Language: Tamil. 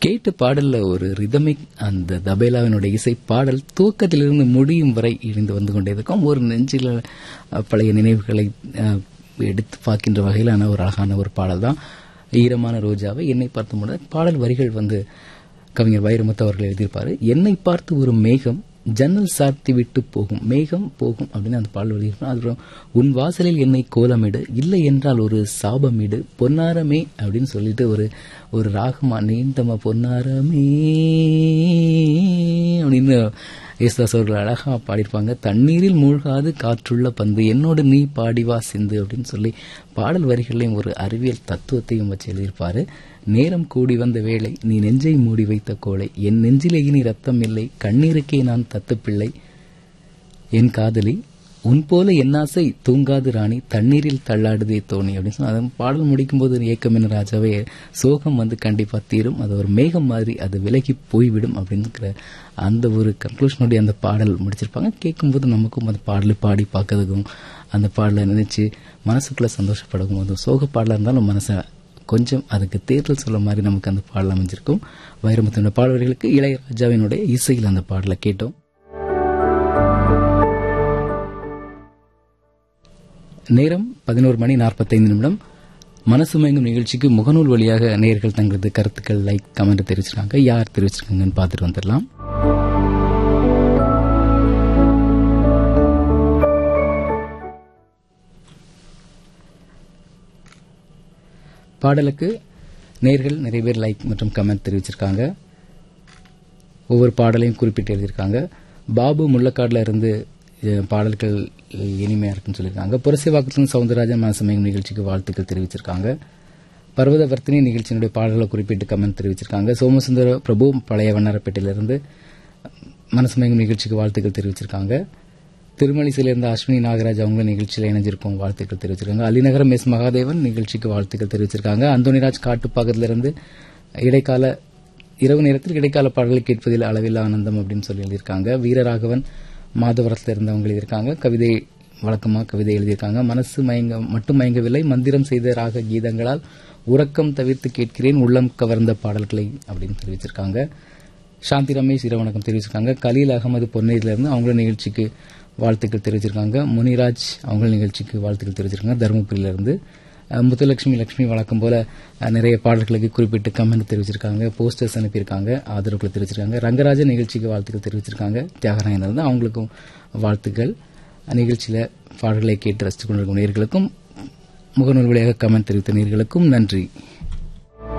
கேட்ட பாடல்ல ஒரு ரிதமிக் அந்த தபேலாவினுடைய இசை பாடல் துவக்கத்திலிருந்து முடியும் வரை இணைந்து வந்து கொண்டே இருக்கும் ஒரு நெஞ்சில் அஹ், பழைய நினைவுகளை அஹ், எடுத்து பார்க்கின்ற வகையிலான ஒரு அழகான ஒரு பாடல் தான் ஈரமான ரோஜாவை என்னை பார்த்து முட பாடல் வரிகள் வந்து கவிஞர் வைரமுத்து அவர்கள் எழுதியிருப்பாரு என்னை பார்த்து ஒரு மேகம் ஜன்னல் சாத்தி விட்டு போகும் மேகம் போகும் அப்படின்னு அந்த பாடல் எழுதியிருப்பாங்க அதுக்கப்புறம் உன் வாசலில் என்னை கோலமிடு இல்லை என்றால் ஒரு சாபமிடு பொன்னாரமே அப்படின்னு சொல்லிட்டு ஒரு ஒரு ராகமா நீண்டமா பொன்னாரமே அப்படின்னு யேசுதாஸ் அவர்கள் அழகா பாடியிருப்பாங்க தண்ணீரில் மூழ்காது காற்றுள்ள பந்து என்னோடு நீ பாடிவா சிந்து அப்படின்னு சொல்லி பாடல் வரிகளையும் ஒரு அறிவியல் தத்துவத்தையும் வச்சு எழுதியிருப்பாரு நேரம் கூடி வந்த வேளை நீ நெஞ்சை மூடி வைத்த கோளை என் நெஞ்சிலே இனி ரத்தம் இல்லை கண்ணீருக்கே நான் தத்து பிள்ளை என் காதலி உன் போல என் ஆசை தூங்காது ராணி தண்ணீரில் தள்ளாடுதே தோணி அப்படின்னு சொன்னா அதன் பாடல் முடிக்கும் போது ஏக்கம் என்ன ராஜாவே சோகம் வந்து கண்டிப்பா தீரும் அது ஒரு மேகம் மாதிரி அது விலகி போய்விடும் அப்படிங்கிற அந்த ஒரு கன்க்ளூஷனுடைய அந்த பாடல் முடிச்சிருப்பாங்க கேட்கும்போது நமக்கும் அந்த பாடலை பாடி பார்க்கறதுக்கும் அந்த பாடலை நினைச்சு மனசுக்குள்ள சந்தோஷப்படக்கும் அது சோக பாடலா இருந்தாலும் மனசை கொஞ்சம் அதுக்கு தேர்தல் சொல்ல மாதிரி நமக்கு அந்த பாடல் அமைஞ்சிருக்கும் வைரமுத்தினுடைய பாடல்களுக்கு இளையராஜாவினுடைய இசையில் அந்த பாடலை கேட்டோம் நேரம் பதினோரு மணி நாற்பத்தைந்து நிமிடம் மனசு மயங்கும் நிகழ்ச்சிக்கு முகநூல் வழியாக நேயர்கள் தங்களது கருத்துக்கள் லைக் கமெண்ட் தெரிவிச்சிருக்காங்க யார் தெரிவிச்சிருக்காங்கன்னு பார்த்துட்டு வந்துடலாம் பாடலுக்கு நேர்கள் நிறைய பேர் லைக் மற்றும் கமெண்ட் தெரிவிச்சிருக்காங்க ஒவ்வொரு பாடலையும் குறிப்பிட்டு எழுதியிருக்காங்க பாபு முள்ளக்காடுல இருந்து அஹ், பாடல்கள் இனிமையா இருக்குன்னு சொல்லியிருக்காங்க புரசைவாக்கத்திலிருந்து சவுந்தரராஜன் மனசமயம் நிகழ்ச்சிக்கு வாழ்த்துக்கள் தெரிவிச்சிருக்காங்க பர்வதவர்த்தினி நிகழ்ச்சியினுடைய பாடல்களை குறிப்பிட்டு கமெண்ட் தெரிவிச்சிருக்காங்க சோமசுந்தர பிரபு பழைய வண்ணாரப்பேட்டையிலிருந்து மனசமயம் நிகழ்ச்சிக்கு வாழ்த்துக்கள் தெரிவிச்சிருக்காங்க திருமலிசையில இருந்த அஸ்வினி நாகராஜ் அவங்க நிகழ்ச்சியில் இணைஞ்சிருக்கும் வாழ்த்துக்கள் தெரிவிச்சிருக்காங்க அலிநகரம் எஸ் மகாதேவன் நிகழ்ச்சிக்கு வாழ்த்துக்கள் தெரிவிச்சிருக்காங்க அந்தோனிராஜ் காட்டுப்பாக்கத்திலிருந்து இடைக்கால இரவு நேரத்தில் இடைக்கால பாடல்களை கேட்பதில் அளவில்லா ஆனந்தம் அப்படின்னு சொல்லி எழுதியிருக்காங்க வீரராகவன் மாதவரத்தில் இருந்தவங்க எழுதியிருக்காங்க கவிதை வழக்கமா கவிதை எழுதியிருக்காங்க மனசு மயங்க மட்டும் மயங்கவில்லை மந்திரம் செய்த ராக கீதங்களால் உறக்கம் தவிர்த்து கேட்கிறேன் உள்ளம் கவர்ந்த பாடல்களை அப்படின்னு தெரிவிச்சிருக்காங்க சாந்தி ரமேஷ் இரவணக்கம் தெரிவிச்சிருக்காங்க கலீல் அகமது பொன்னேரியிலிருந்து அவங்கள நிகழ்ச்சிக்கு வாழ்த்துக்கள் தெரிவிச்சிருக்காங்க முனிராஜ் அவங்க நிகழ்ச்சிக்கு வாழ்த்துக்கள் தெரிவிச்சிருக்காங்க தருமபுரியிலிருந்து அஹ், முத்துலட்சுமி லட்சுமி வழக்கம் போல அஹ், நிறைய பாடல்களுக்கு குறிப்பிட்டு கமெண்ட் தெரிவிச்சிருக்காங்க போஸ்டர்ஸ் அனுப்பியிருக்காங்க ஆதரவுகள் தெரிவிச்சிருக்காங்க ரங்கராஜன் நிகழ்ச்சிக்கு வாழ்த்துக்கள் தெரிவிச்சிருக்காங்க தியாகராயன் இருந்து அவங்களுக்கும் வாழ்த்துக்கள் நிகழ்ச்சியில பாடல்களை கேட்டு ரசித்துக் கொண்டிருக்கும் நேர்களுக்கும் முகநூல் வழியாக கமெண்ட் தெரிவித்த நேர்களுக்கும் நன்றி